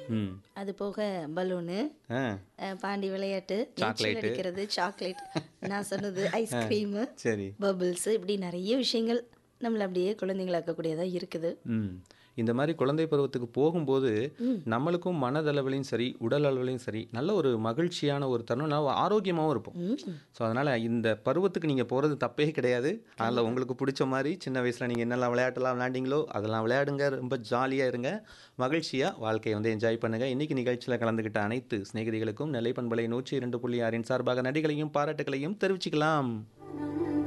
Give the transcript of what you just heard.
ம் அது போக பலூனு ஆ அஹ், பாண்டி விளையாட்டு நீச்சல் சாக்லேட்டு. அடிக்கிறது சாக்லேட் நான் சொன்னது ஐஸ்கிரீமு சரி பபிள்ஸ் இப்படி நிறைய விஷயங்கள் நம்மளை அப்படியே குழந்தைங்களாக்கக்கூடியதாக இருக்குது ம் இந்த மாதிரி குழந்தை பருவத்துக்கு போகும்போது நம்மளுக்கும் மனதளவிலையும் சரி உடல் அளவிலையும் சரி நல்ல ஒரு மகிழ்ச்சியான ஒரு தருணம் நல்ல ஆரோக்கியமாகவும் இருப்போம் ஸோ அதனால் இந்த பருவத்துக்கு நீங்கள் போகிறது தப்பே கிடையாது அதில் உங்களுக்கு பிடிச்ச மாதிரி சின்ன வயசில் நீங்கள் என்னெல்லாம் விளையாட்டுலாம் விளையாண்டிங்களோ அதெல்லாம் விளையாடுங்க ரொம்ப ஜாலியாக இருங்க மகிழ்ச்சியாக வாழ்க்கையை வந்து என்ஜாய் பண்ணுங்கள் இன்றைக்கி நிகழ்ச்சியில் கலந்துக்கிட்ட அனைத்து சிநேகிதிகளுக்கும் நெல்லை பண்பலை நூற்றி இரண்டு புள்ளி ஆறின் சார்பாக நடிகளையும் பாராட்டுகளையும் தெரிவிச்சுக்கலாம்